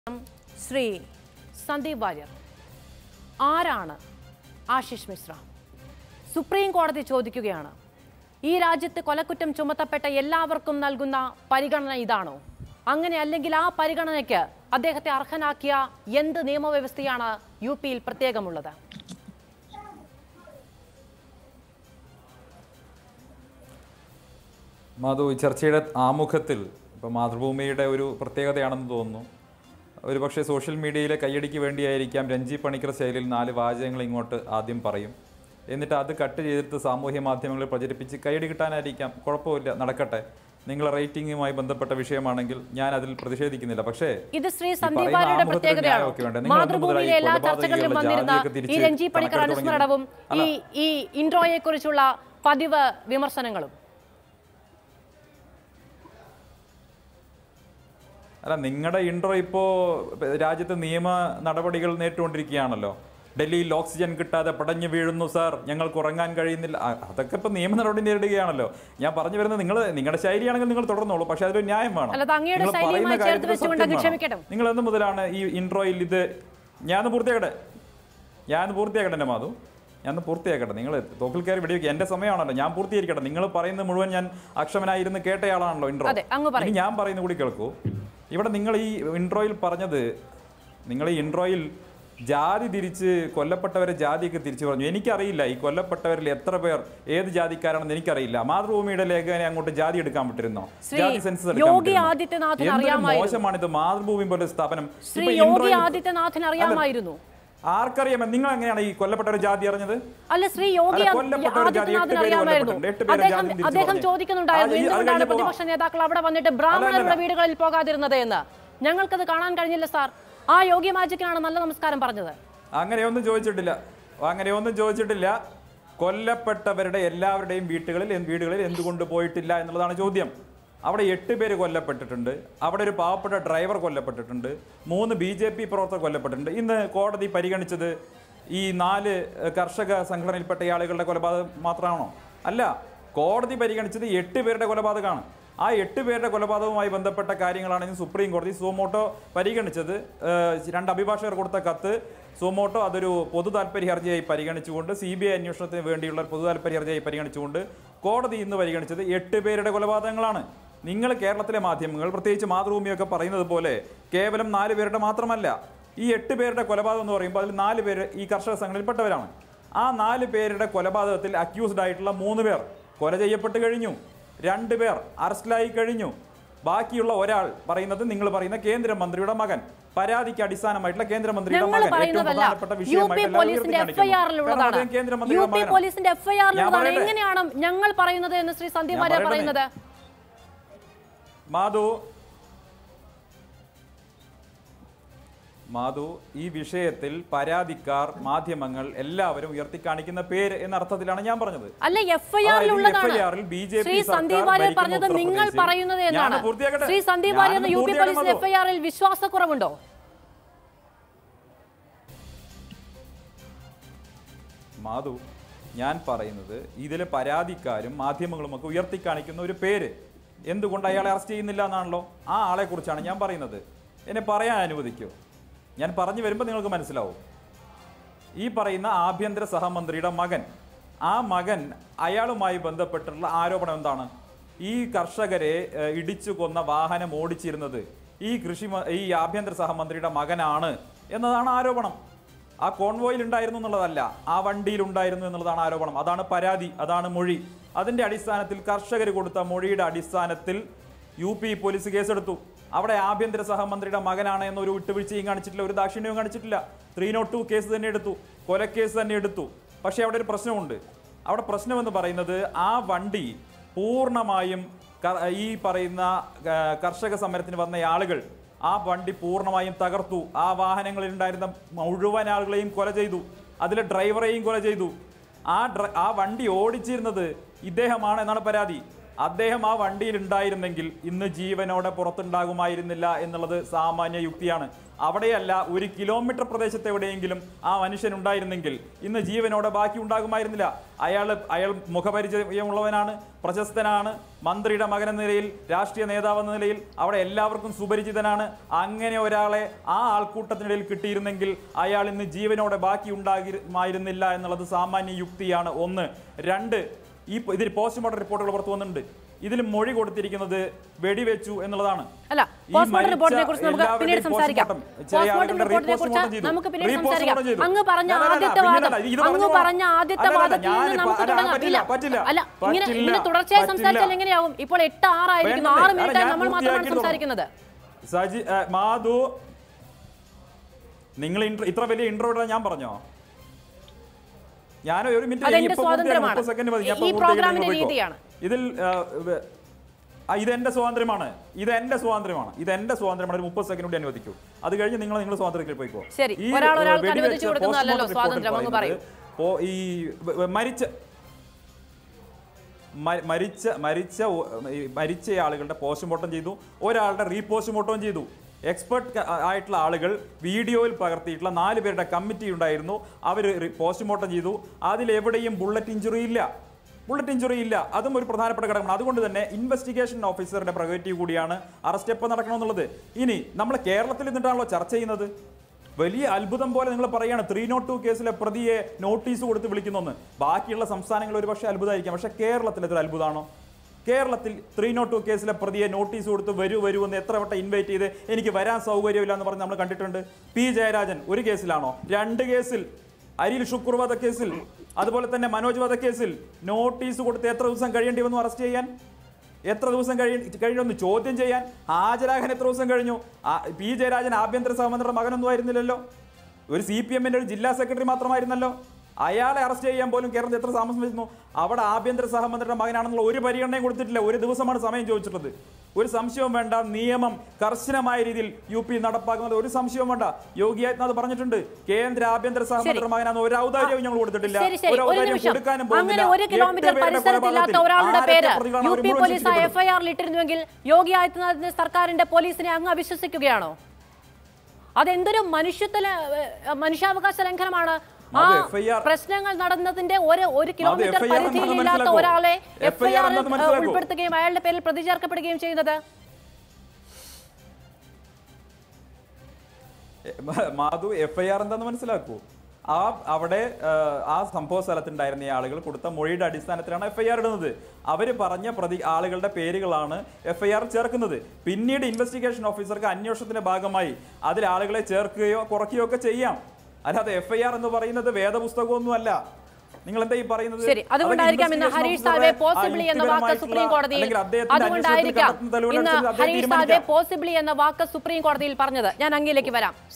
ശ്രീ സന്ദീപ് വാര്യർ ആരാണ് ആശിഷ് മിശ്ര സുപ്രീം കോടതി ചോദിക്കുകയാണ് ഈ രാജ്യത്ത് കൊലക്കുറ്റം ചുമത്തപ്പെട്ട എല്ലാവർക്കും നൽകുന്ന പരിഗണന ഇതാണോ അങ്ങനെ അല്ലെങ്കിൽ ആ പരിഗണനയ്ക്ക് അദ്ദേഹത്തെ അർഹനാക്കിയ എന്ത് നിയമവ്യവസ്ഥയാണ് യു പിയിൽ പ്രത്യേകമുള്ളത് മാധു ഈ ചർച്ചയുടെ ആമുഖത്തിൽ ഇപ്പോൾ മാതൃഭൂമിയുടെ ഒരു പ്രത്യേകതയാണെന്ന് തോന്നുന്നു ഒരുപക്ഷെ സോഷ്യൽ മീഡിയയിലെ കയ്യടിക്ക് വേണ്ടിയായിരിക്കാം രഞ്ജി പണിക്കർ ശൈലിയിൽ നാല് വാചകങ്ങൾ ഇങ്ങോട്ട് ആദ്യം പറയും എന്നിട്ട് അത് കട്ട് ചെയ്തെടുത്ത് സാമൂഹ്യ മാധ്യമങ്ങളിൽ പ്രചരിപ്പിച്ച് കയ്യടി കിട്ടാനായിരിക്കാം കുഴപ്പമില്ല നടക്കട്ടെ നിങ്ങളെ റേറ്റിംഗുമായി ബന്ധപ്പെട്ട വിഷയമാണെങ്കിൽ ഞാൻ അതിൽ പ്രതിഷേധിക്കുന്നില്ല പക്ഷേ ഇത് ശ്രീ ഈ സന്ദീപ് പറയുന്ന വാര്യരുടെ ആമുഖത്തിന് പ്രത്യേകതയാണോ ന്യായമൊക്കെ വേണ്ടേ? നിങ്ങൾ അന്ന് മുതലായി മാതൃഭൂമിയിലെ എല്ലാ കൊലപാതകികളുടെ ചർച്ചകളിലും വന്നിരുന്ന ജാതിയൊക്കെ ഈ തിരിച്ച് രഞ്ജി പണിക്കർ കണക്കെടുത്ത് അനുസ്മരണവും ഈ ഈ ഇൻട്രോയെ കുറിച്ചുള്ള പതിവ് വിമർശനങ്ങളും അല്ല നിങ്ങളുടെ ഇൻട്രോ ഇപ്പോൾ രാജ്യത്ത് നിയമ നടപടികൾ നേരിട്ടുകൊണ്ടിരിക്കുകയാണല്ലോ ഡൽഹിയിൽ ഓക്സിജൻ കിട്ടാതെ പടഞ്ഞു വീഴുന്നു സാർ ഞങ്ങൾക്ക് ഉറങ്ങാൻ കഴിയുന്നില്ല ആ, അതൊക്കെ ഇപ്പോൾ നിയമ നടപടി നേരിടുകയാണല്ലോ ഞാൻ പറഞ്ഞു വരുന്നത് നിങ്ങൾ നിങ്ങളുടെ ശൈലിയാണെങ്കിൽ നിങ്ങൾ തുടർന്നോളൂ പക്ഷേ അതിലൊരു ന്യായം വേണം അല്ലാതെ അങ്ങയുടെ നിങ്ങൾ ശൈലിയുമായി പറയുന്ന ചേർത്ത് കാര്യത്തിൽ വെച്ചുകൊണ്ട് അങ്ങ് സത്യം വേണം. ക്ഷമിക്കട്ടെ. നിങ്ങൾ എന്ന് മുതലാണ് ഈ ഇൻട്രോയിൽ ഇത് ഞാൻ പൂർത്തിയാക്കട്ടെ ഞാൻ പൂർത്തിയാക്കട്ടെ എൻ്റെ മാധു ഞാൻ പൂർത്തിയാക്കട്ടെ നിങ്ങൾ തോക്കിൽ കയറി വെടിവെക്കുക എൻ്റെ സമയമാണല്ലോ ഞാൻ പൂർത്തീകരിക്കട്ടെ നിങ്ങൾ പറയുന്നത് മുഴുവൻ ഞാൻ അക്ഷമനായിരുന്ന് കേട്ടയാളാണല്ലോ ഇൻട്രോ അതെ, അങ്ങ് പറയൂ. ഇനി ഞാൻ പറയുന്നത് കൂടി കേൾക്കൂ ഇവിടെ നിങ്ങൾ ഈ ഇൻട്രോയിൽ പറഞ്ഞത് നിങ്ങൾ ഈ ഇൻട്രോയിൽ ജാതി തിരിച്ച് കൊല്ലപ്പെട്ടവരെ ജാതിയൊക്കെ തിരിച്ചു പറഞ്ഞു എനിക്കറിയില്ല ഈ കൊല്ലപ്പെട്ടവരിൽ എത്ര പേർ ഏത് ജാതിക്കാരാണെന്ന് എനിക്കറിയില്ല മാതൃഭൂമിയുടെ ലേഖനെ അങ്ങോട്ട് ജാതി എടുക്കാൻ പറ്റിരുന്നോ ശ്രീ ജാതി സെൻസസ് എടുക്കാൻ യോഗി പറ്റിരുന്നോ? ആദിത്യനാഥിന് എന്തൊരു അറിയാമായിരുന്നു. മോശമാണിത് മാതൃഭൂമി പോലെ സ്ഥാപനം ശ്രീ ഇപ്പൊ യോഗി ഇൻട്രോയിൽ- ആദിത്യനാഥിന് അറിയാമായിരുന്നു ആർക്കറിയാം നിങ്ങൾ എങ്ങനെയാണ് ഈ കൊല്ലപ്പെട്ടവരെ ജാതി അറിഞ്ഞത് അല്ല ശ്രീ യോഗി അല്ല, കൊല്ലപ്പെട്ട ഒരു ജാതി, എട്ട് ആദിത്യനാഥിന് പേര് അറിയാമായിരുന്നു കൊല്ലപ്പെട്ടിട്ടുണ്ട്. എട്ട് പേരെ അദ്ദേഹം ജാതി തിരിച്ചു അദ്ദേഹം പറഞ്ഞു. ചോദിക്കുന്നുണ്ടായിരുന്നു അത് ഈ- അത് എന്തുകൊണ്ടാണ് കഴിഞ്ഞ് പോവാം. പ്രതിപക്ഷ നേതാക്കൾ അവിടെ വന്നിട്ട് ബ്രാഹ്മണരുടെ അല്ലല്ല. വീടുകളിൽ പോകാതിരുന്നത് എന്ന് ഞങ്ങൾക്കത് കാണാൻ കഴിഞ്ഞില്ല സാർ ആ യോഗി മാജിക്കിനാണ് നല്ല നമസ്കാരം പറഞ്ഞത് അങ്ങനെയൊന്നും ചോദിച്ചിട്ടില്ല അങ്ങനെയൊന്നും ചോദിച്ചിട്ടില്ല കൊല്ലപ്പെട്ടവരുടെ എല്ലാവരുടെയും വീട്ടുകളിൽ എന്ത് വീടുകളിൽ എന്തുകൊണ്ട് പോയിട്ടില്ല എന്നുള്ളതാണ് ചോദ്യം അവിടെ എട്ട് പേര് കൊല്ലപ്പെട്ടിട്ടുണ്ട് അവിടെ ഒരു പാവപ്പെട്ട ഡ്രൈവർ കൊല്ലപ്പെട്ടിട്ടുണ്ട് മൂന്ന് ബി ജെ പി പ്രവർത്തകർ കൊല്ലപ്പെട്ടിട്ടുണ്ട് ഇന്ന് കോടതി പരിഗണിച്ചത് ഈ നാല് ഏഹ്, കർഷക സംഘടനയിൽപ്പെട്ട ആളുകളുടെ കൊലപാതകം മാത്രമാണോ അല്ല കോടതി പരിഗണിച്ചത് എട്ട് പേരുടെ കൊലപാതകമാണ് ആ എട്ട് പേരുടെ കൊലപാതകവുമായി ബന്ധപ്പെട്ട കാര്യങ്ങളാണ് ഇന്ന് സുപ്രീം കോടതി സുമോട്ടോ പരിഗണിച്ചത് ഏഹ്, രണ്ട് അഭിഭാഷകർ കൊടുത്ത കത്ത് സുമോട്ടോ അതൊരു പൊതു താല്പര്യ ഹർജിയായി പരിഗണിച്ചുകൊണ്ട് സി ബി ഐ അന്വേഷണത്തിന് വേണ്ടിയുള്ള ഒരു പൊതു താല്പര്യ ഹർജിയായി പരിഗണിച്ചുകൊണ്ട് കോടതി ഇന്ന് പരിഗണിച്ചത് എട്ട് പേരുടെ കൊലപാതകങ്ങളാണ് നിങ്ങൾ കേരളത്തിലെ മാധ്യമങ്ങൾ പ്രത്യേകിച്ച് മാതൃഭൂമിയൊക്കെ പറയുന്നത് പോലെ കേവലം നാല് പേരുടെ മാത്രമല്ല ഈ എട്ട് പേരുടെ കൊലപാതകം എന്ന് പറയുമ്പോൾ അതിൽ നാല് പേര് ഈ കർഷക സംഘടനയിൽപ്പെട്ടവരാണ് ആ നാല് പേരുടെ കൊലപാതകത്തിൽ അക്യൂസ്ഡ് ആയിട്ടുള്ള മൂന്ന് പേർ കൊല ചെയ്യപ്പെട്ട് കഴിഞ്ഞു രണ്ട് പേർ അറസ്റ്റിലായി കഴിഞ്ഞു ബാക്കിയുള്ള ഒരാൾ പറയുന്നത് നിങ്ങൾ പറയുന്ന കേന്ദ്രമന്ത്രിയുടെ മകൻ പരാതിക്ക് അടിസ്ഥാനമായിട്ടുള്ള കേന്ദ്രമന്ത്രിയുടെ ഞങ്ങൾ മകൻ ഏറ്റവും പറയുന്നതല്ല പ്രധാനപ്പെട്ട യു പി വിഷയമായിട്ട് എല്ലാവരും പോലീസിന്റെ ഉയർത്തിക്കാണിക്കുന്നു. എഫ്ഐആറിലുള്ളതാണ് കാരണം അദ്ദേഹം യു കേന്ദ്രമന്ത്രിയുടെ പി മകനാണ്. പോലീസിന്റെ ഞാൻ എഫ്ഐആറിലുള്ളതാണ് പറയട്ടെ. എങ്ങനെയാണ് ഞങ്ങൾ പറയുന്നത് എന്ന് ശ്രീ സന്ദീപ് ഞാൻ വാര്യർ പറയട്ടെ. പറയുന്നത് മാധു മാധു ഈ വിഷയത്തിൽ പരാതിക്കാർ മാധ്യമങ്ങൾ എല്ലാവരും ഉയർത്തിക്കാണിക്കുന്ന പേര് എന്ന അർത്ഥത്തിലാണ് ഞാൻ പറഞ്ഞത് അല്ല എഫ്ഐആറിലുള്ളതാണ് FIR ൽ BJP ശ്രീ സർക്കാർ സന്ദീപ് വാര്യർ ഭരിക്കുന്ന പറഞ്ഞത് നിങ്ങൾ ഉത്തർപ്രദേശിൽ പറയുന്നത് ഞാൻ എന്നാണ് പൂർത്തിയാക്കട്ടെ. ശ്രീ സന്ദീപ് ഞാൻ വാര്യർ യു പി പൂർത്തിയാക്കണം പോലീസിന്റെ മാധു. എഫ്ഐആറിൽ വിശ്വാസക്കുറവുണ്ടോ മാധു ഞാൻ പറയുന്നത് ഇതിലെ പരാതിക്കാരും മാധ്യമങ്ങളും ഒക്കെ ഉയർത്തിക്കാണിക്കുന്ന ഒരു പേര് എന്തുകൊണ്ട് അയാളെ അറസ്റ്റ് ചെയ്യുന്നില്ല എന്നാണല്ലോ ആ ആളെ കുറിച്ചാണ് ഞാൻ പറയുന്നത് എന്നെ പറയാൻ അനുവദിക്കൂ ഞാൻ പറഞ്ഞു വരുമ്പോൾ നിങ്ങൾക്ക് മനസ്സിലാവും ഈ പറയുന്ന ആഭ്യന്തര സഹമന്ത്രിയുടെ മകൻ ആ മകൻ അയാളുമായി ബന്ധപ്പെട്ടുള്ള ആരോപണം എന്താണ് ഈ കർഷകരെ ഏഹ്, ഇടിച്ചു കൊന്ന വാഹനം ഓടിച്ചിരുന്നത് ഈ കൃഷി മ- ഈ ആഭ്യന്തര സഹമന്ത്രിയുടെ മകനാണ് എന്നതാണ് ആരോപണം ആ കോൺവോയിൽ ഉണ്ടായിരുന്നു എന്നുള്ളതല്ല ആ വണ്ടിയിൽ ഉണ്ടായിരുന്നു എന്നുള്ളതാണ് ആരോപണം അതാണ് പരാതി അതാണ് മൊഴി അതിന്റെ അടിസ്ഥാനത്തിൽ കർഷകർ കൊടുത്ത മൊഴിയുടെ അടിസ്ഥാനത്തിൽ യു പി പോലീസ് കേസെടുത്തു അവിടെ ആഭ്യന്തര സഹമന്ത്രിയുടെ മകനാണ് എന്നൊരു വിട്ടുവീഴ്ചയും കാണിച്ചിട്ടില്ല ഒരു ദാക്ഷിണ്യവും കാണിച്ചിട്ടില്ല ത്രീ നോട്ട് ടു കേസ് തന്നെ എടുത്തു കൊലക്കേസ് തന്നെ എടുത്തു പക്ഷേ അവിടെ ഒരു പ്രശ്നമുണ്ട് അവിടെ പ്രശ്നമെന്ന് പറയുന്നത് ആ വണ്ടി പൂർണ്ണമായും ക- ഈ പറയുന്ന ആ, കർഷക സമരത്തിന് വന്ന ആളുകൾ ആ വണ്ടി പൂർണ്ണമായും തകർത്തു ആ വാഹനങ്ങളിൽ ഉണ്ടായിരുന്ന മുഴുവൻ ആളുകളെയും കൊല ചെയ്തു അതിലെ ഡ്രൈവറെയും കൊല ചെയ്തു ആ ഡ്ര ആ വണ്ടി ഓടിച്ചിരുന്നത് ഇദ്ദേഹമാണ് എന്നാണ് പരാതി അദ്ദേഹം ആ വണ്ടിയിൽ ഉണ്ടായിരുന്നെങ്കിൽ ഇന്ന് ജീവനോടെ പുറത്തുണ്ടാകുമായിരുന്നില്ല എന്നുള്ളത് സാമാന്യ യുക്തിയാണ് അവിടെയല്ല ഒരു കിലോമീറ്റർ പ്രദേശത്ത് എവിടെയെങ്കിലും ആ മനുഷ്യൻ ഉണ്ടായിരുന്നെങ്കിൽ ഇന്ന് ജീവനോടെ ബാക്കി ഉണ്ടാകുമായിരുന്നില്ല അയാൾ അയാൾ മുഖപരിചയമുള്ളവനാണ് പ്രശസ്തനാണ് മന്ത്രിയുടെ മകൻ എന്ന നിലയിൽ രാഷ്ട്രീയ നേതാവ് എന്ന നിലയിൽ അവിടെ എല്ലാവർക്കും സുപരിചിതനാണ് അങ്ങനെ ഒരാളെ ആ ആൾക്കൂട്ടത്തിനിടയിൽ കിട്ടിയിരുന്നെങ്കിൽ അയാൾ ഇന്ന് ജീവനോടെ ബാക്കി ഉണ്ടാകുമായിരുന്നില്ല എന്നുള്ളത് സാമാന്യ യുക്തിയാണ് ഒന്ന് രണ്ട് ഈ ഇതിൽ പോസ്റ്റ്മോർട്ടം റിപ്പോർട്ടുകൾ പുറത്തു വന്നിട്ടുണ്ട് ഇതിൽ മൊഴി കൊടുത്തിരിക്കുന്നത് വെടിവെച്ചു എന്നുള്ളതാണ് അല്ല ഈ പോസ്റ്റ്മോർട്ടം മരിച്ച റിപ്പോർട്ടിനെ കുറിച്ച് നമുക്ക് പിന്നീട് എല്ലാവരുടെയും സംസാരിക്കാം postmortem ചില പോസ്റ്റ്മോർട്ടം ആളുകളുടെ റിപ്പോർട്ടിനെ കുറിച്ച് repostmortem ചെയ്തു. നമുക്ക് പിന്നീട് Repostmortem സംസാരിക്കാം ചെയ്തു. അങ്ങ് പറഞ്ഞ അല്ലല്ല, ആദ്യത്തെ പിന്നീടല്ല, വാദം ഇത് അങ്ങ് പറഞ്ഞു പറഞ്ഞ ആദ്യത്തെ അല്ലല്ല, വാദത്തിൽ നിന്ന് ഞാനിപ്പോ- നമുക്ക് അല്ല, തുടങ്ങാം പറ്റില്ല, ഇല്ല പറ്റില്ല, അല്ല ഇങ്ങനെ പറ്റില്ല, ഇങ്ങനെ തുടർച്ചയായി പറ്റില്ല. സംസാരിച്ചാൽ എങ്ങനെയാവും ഇപ്പോൾ എട്ട് ആറായിരിക്കുന്നു വേണ്ടേ? ആറ് അല്ല, മിനിറ്റ് ഞാൻ നമ്മൾ മാത്രമാണ് പൂർത്തിയാക്കിയിട്ടുള്ളൂ. സംസാരിക്കുന്നത് സജി ഏ, മാധു നിങ്ങൾ intro- ഇത്ര വലിയ ഇൻട്രോ ഇടാൻ ഞാൻ പറഞ്ഞോ ഞാൻ ഒരു മിനിറ്റ് അതെന്റെ ഇനി ഇപ്പോ പൂർത്തിയാക്കി, സ്വാതന്ത്ര്യമാണ്. മുപ്പത് second മതി. ഞാൻ ഈ ഇപ്പോ പ്രോഗ്രാമിന്റെ പൂർത്തിയാക്കി നിങ്ങൾ രീതിയാണ്. പോയിക്കോ. ഇതിൽ ആ, വ- ആ, ഇതെന്റെ സ്വാതന്ത്ര്യമാണ് ഇത് എന്റെ സ്വാതന്ത്ര്യമാണ് ഇത് എന്റെ സ്വാതന്ത്ര്യമാണ് ഒരു മുപ്പത് സെക്കൻഡ് കൂടി അനുവദിക്കൂ അത് കഴിഞ്ഞ് നിങ്ങൾ നിങ്ങൾ സ്വാതന്ത്ര്യത്തിൽ പോയിക്കോ ശരി. ഈ, ഒരാൾ ഏ, ഒരാൾക്ക് വെടിവെച്ച അനുവദിച്ചു കൊടുക്കുന്നതല്ലല്ലോ postmortem report സ്വാതന്ത്ര്യം, അങ്ങ് പറയുന്നത് പോ- ഈ വ- വ- മരിച്ച മ- മരിച്ച മരിച്ച ഒ- ഈ മരിച്ച ആളുകളുടെ പോസ്റ്റ്മോർട്ടം ചെയ്തു ഒരാളുടെ റീപോസ്റ്റ്മോർട്ടം ചെയ്തു എക്സ്പെർട്ട് ആയിട്ടുള്ള ആളുകൾ വീഡിയോയിൽ പകർത്തിയിട്ടുള്ള നാല് പേരുടെ കമ്മിറ്റി ഉണ്ടായിരുന്നു അവർ പോസ്റ്റ്മോർട്ടം ചെയ്തു അതിലെവിടെയും ബുള്ളറ്റ് ഇഞ്ചുറി ഇല്ല ബുള്ളറ്റ് ഇഞ്ചുറി ഇല്ല അതും ഒരു പ്രധാനപ്പെട്ട ഘടകമാണ് അതുകൊണ്ട് തന്നെ ഇൻവെസ്റ്റിഗേഷൻ ഓഫീസറുടെ പ്രൊഗറ്റീവ് കൂടിയാണ് അറസ്റ്റ് എപ്പോൾ നടക്കണമെന്നുള്ളത് ഇനി നമ്മൾ കേരളത്തിൽ നിന്നിട്ടാണല്ലോ ചർച്ച ചെയ്യുന്നത് വലിയ അത്ഭുതം പോലെ നിങ്ങൾ പറയാണ് ത്രീ നോട്ട് ടു കേസിലെ പ്രതിയെ നോട്ടീസ് കൊടുത്ത് വിളിക്കുന്നെന്ന് ബാക്കിയുള്ള സംസ്ഥാനങ്ങൾ ഒരു പക്ഷേ അത്ഭുതമായിരിക്കാം പക്ഷേ കേരളത്തിൽ ഇതൊരു അത്ഭുതമാണോ കേരളത്തിൽ ത്രീ നോട്ട് ടു കേസിലെ പ്രതിയെ നോട്ടീസ് കൊടുത്ത് വരൂ വരൂ എന്ന് എത്ര വട്ടം ഇൻവൈറ്റ് ചെയ്ത് എനിക്ക് വരാൻ സൗകര്യമില്ല എന്ന് പറഞ്ഞ് നമ്മൾ കണ്ടിട്ടുണ്ട് പി ജയരാജൻ ഒരു കേസിലാണോ രണ്ട് കേസിൽ അരിൽ ഷുക്കൂർ വധക്കേസിൽ അതുപോലെ തന്നെ മനോജ് വധക്കേസിൽ നോട്ടീസ് കൊടുത്ത് എത്ര ദിവസം കഴിയേണ്ടി വന്നു അറസ്റ്റ് ചെയ്യാൻ എത്ര ദിവസം കഴി കഴിഞ്ഞൊന്ന് ചോദ്യം ചെയ്യാൻ ഹാജരാകാൻ എത്ര ദിവസം കഴിഞ്ഞു ആ, പി ജയരാജൻ ആഭ്യന്തര സഹമന്ത്രിയുടെ മകനൊന്നും ആയിരുന്നില്ലല്ലോ ഒരു സി പി എമ്മിന്റെ ഒരു ജില്ലാ സെക്രട്ടറി മാത്രമായിരുന്നല്ലോ അയാളെ അറസ്റ്റ് ചെയ്യാൻ പോലും കേരളത്തിൽ എത്ര താമസം വരുന്നു അവിടെ ആഭ്യന്തര സഹമന്ത്രിയുടെ മകനാണെന്നുള്ള ഒരു പരിഗണനയും കൊടുത്തിട്ടില്ല ഒരു ദിവസമാണ് സമയം ചോദിച്ചിട്ടുള്ളത് ഒരു സംശയവും വേണ്ട നിയമം കർശനമായ രീതിയിൽ യു പി നടപ്പാക്കുന്നത് ഒരു സംശയവും വേണ്ട യോഗി ആദിത്യനാഥ് പറഞ്ഞിട്ടുണ്ട് കേന്ദ്ര ആഭ്യന്തര സഹമന്ത്രിയുടെ മകനാണെന്ന് ഒരു ഔദാര്യവും ഞങ്ങൾ കൊടുത്തിട്ടില്ല ശരി ശരി ഒരു ഒരു ഔദാര്യം നിമിഷം കൊടുക്കാനും അങ്ങനെ പോകുന്നില്ല ഒരു കിലോമീറ്റർ എട്ട് പേരുടെ പരിസരത്തില്ലാത്ത കൊലപാതകത്തിൽ ഒരാളുടെ ആരൊക്കെ പേര് പ്രതികളാണ് യു അവർ പി മുഴുവൻ പോലീസ് ശിക്ഷിക്കപ്പെടും. എഫ്ഐആറിൽ ഇട്ടിരുന്നുവെങ്കിൽ യോഗി ആദിത്യനാഥിന്റെ സർക്കാരിന്റെ പോലീസിനെ അങ്ങ് അവിശ്വസിക്കുകയാണോ അതെന്തൊരു മനുഷ്യത്വ മനുഷ്യാവകാശ ലംഘനമാണ് ആ അത് FIR പ്രശ്നങ്ങൾ നടന്നതിന്റെ ഒരു ഒരു കിലോമീറ്റർ FIR പരിധിയിൽ എന്താണെന്ന് ഇല്ലാത്ത മനസ്സിലാക്കൂ. ഒരാളെ FIR എഫ്ഐആറിൽ എന്താണെന്ന് മനസ്സിലാക്കൂ. ഉൾപ്പെടുത്തുകയും അയാളുടെ പേരിൽ പ്രതി ചേർക്കപ്പെടുകയും ചെയ്യുന്നത് മാധു എഫ് ഐ ആർ എന്താന്ന് മനസ്സിലാക്കൂ ആ അവിടെ ആ, ആ സംഭവ സ്ഥലത്തുണ്ടായിരുന്ന ഈ ആളുകൾ കൊടുത്ത മൊഴിയുടെ അടിസ്ഥാനത്തിലാണ് എഫ് ഐ ആർ ഇടുന്നത് അവർ പറഞ്ഞ പ്രതി ആളുകളുടെ പേരുകളാണ് എഫ് ഐ ആർ ചേർക്കുന്നത് പിന്നീട് ഇൻവെസ്റ്റിഗേഷൻ ഓഫീസർക്ക് അന്വേഷണത്തിന്റെ ഭാഗമായി അതിൽ ആളുകളെ ചേർക്കുകയോ കുറയ്ക്കുകയോ ഒക്കെ ചെയ്യാം അല്ലാതെ എഫ് ഐ ആർ എന്ന് പറയുന്നത് വേദപുസ്തകമൊന്നുമല്ല നിങ്ങൾ എന്താ ഈ പറയുന്നത് ശരി അതുകൊണ്ടായിരിക്കാം ഇന്ന് അതൊക്കെ ഹരീഷ് investigation സാൽവെ officer ടെ പോസിബിളി എന്ന വാക്ക് യുക്തിപരമായിട്ടുള്ള സുപ്രീം കോടതിയിൽ അല്ലെങ്കിൽ അദ്ദേഹത്തിന്റെ അന്വേഷണത്തിൽ അതുകൊണ്ടായിരിക്കാം കണ്ടെത്തുന്ന തെളിവുകൾ ഇന്ന് അനുസരിച്ച് അദ്ദേഹം ഹരീഷ് സാൽവെ തീരുമാനിക്കാം. പോസിബിളി എന്ന വാക്ക് സുപ്രീം കോടതിയിൽ പറഞ്ഞത് ഞാൻ അങ്ങിലേക്ക് വരാം